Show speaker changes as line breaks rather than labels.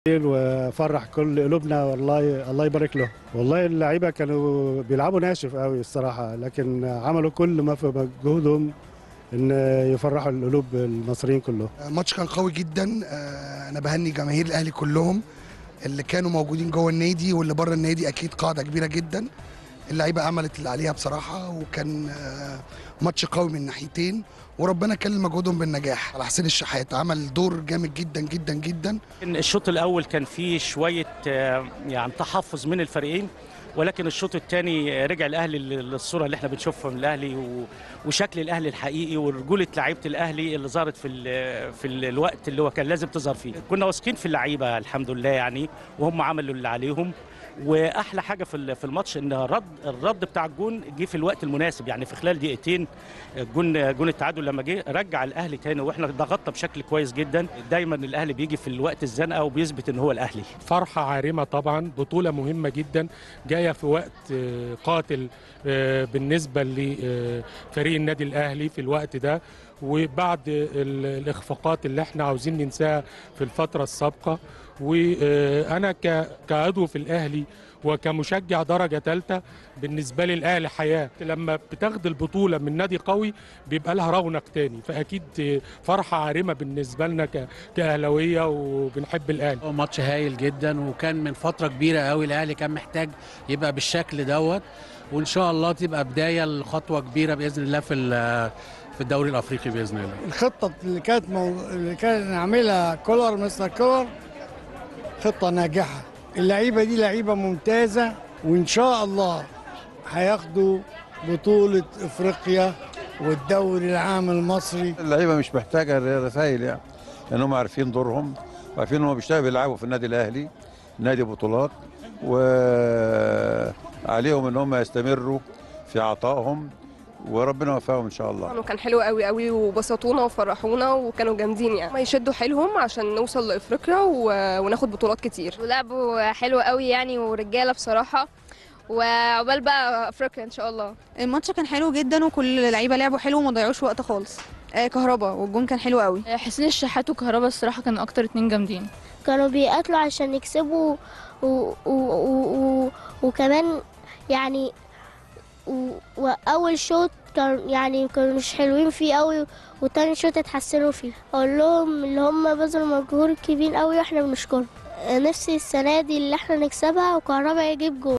وفرح كل قلوبنا والله الله يبارك له والله اللعيبه كانوا بيلعبوا ناشف قوي الصراحه لكن عملوا كل ما في مجهودهم ان يفرحوا القلوب المصريين كلهم
ماتش كان قوي جدا آه، انا بهني جماهير الاهلي كلهم اللي كانوا موجودين جوه النادي واللي بره النادي اكيد قاعده كبيره جدا اللعيبه عملت اللي عليها بصراحه وكان آه، ماتش قوي من ناحيتين وربنا كلل مجهودهم بالنجاح على حسين الشحات عمل دور جامد جدا جدا جدا
إن الشوط الاول كان فيه شويه آه، يعني تحفظ من الفريقين ولكن الشوط الثاني رجع الاهلي للصوره اللي احنا بنشوفها من الاهلي و- وشكل الاهلي الحقيقي ورجوله لعيبه الاهلي اللي ظهرت في ال- في ال- الوقت اللي هو كان لازم تظهر فيه كنا واثقين في اللعيبه الحمد لله يعني وهم عملوا اللي عليهم واحلى حاجه في ال- في الماتش ان الرد الرد بتاع الجون جه في الوقت المناسب يعني في خلال دقيقتين الجون جون التعادل لما جه رجع الاهلي تاني واحنا ضغطنا بشكل كويس جدا دايما الاهلي بيجي في الوقت الزنقه وبيثبت ان هو الاهلي
فرحة عارمة طبعا بطولة مهمة جدا جاية في وقت آه، قاتل آه، بالنسبة لفريق النادي الأهلي في الوقت ده وبعد ال- الإخفاقات اللي احنا عاوزين ننساها في الفترة السابقة وأنا ك- كعضو في الأهلي وكمشجع درجة ثالثة بالنسبة لي الأهلي حياة لما بتاخد البطولة من نادي قوي بيبقى لها رونق تاني فأكيد آه، فرحة عارمة بالنسبة لنا ك- كأهلاوية وبنحب الأهلي
هو ماتش هايل جدا وكان من فتره كبيره قوي الاهلي كان محتاج يبقى بالشكل دوت وان شاء الله تبقى بدايه لخطوه كبيره باذن الله في ال- في الدوري الافريقي باذن الله
الخطة اللي كانت مو... اللي كان عاملها كولر مستر كولر خطة ناجحة اللعيبة دي لعيبة ممتازة وإن شاء الله هياخدوا بطولة إفريقيا والدوري العام المصري
اللعيبه مش محتاجه رسائل يعني لانهم عارفين دورهم وعارفين انهم بيشتغلوا بيلعبوا في النادي الاهلي نادي بطولات وعليهم ان هم يستمروا في عطائهم وربنا يوفقهم ان شاء الله
وكان حلو قوي قوي وبسطونا وفرحونا وكانوا جامدين يعني ما يشدوا حيلهم عشان نوصل لافريقيا و- وناخد بطولات كتير
ولعبوا حلو قوي يعني ورجاله بصراحه وعقبال بقى افريقيا ان شاء الله
الماتش كان حلو جدا وكل اللعيبه لعبوا حلو وما ضيعوش وقت خالص آه كهربا والجون كان حلو قوي
حسين الشحات وكهربا الصراحه كانوا اكتر اتنين جامدين
كانوا بيقاتلوا عشان يكسبوا و... و... و... و... وكمان يعني و... واول شوط كان يعني كانوا مش حلوين فيه قوي وتاني شوط اتحسنوا فيه اقول لهم ان هم بذلوا مجهود كبير قوي واحنا بنشكرهم نفسي السنه دي اللي احنا نكسبها وكهربا يجيب جول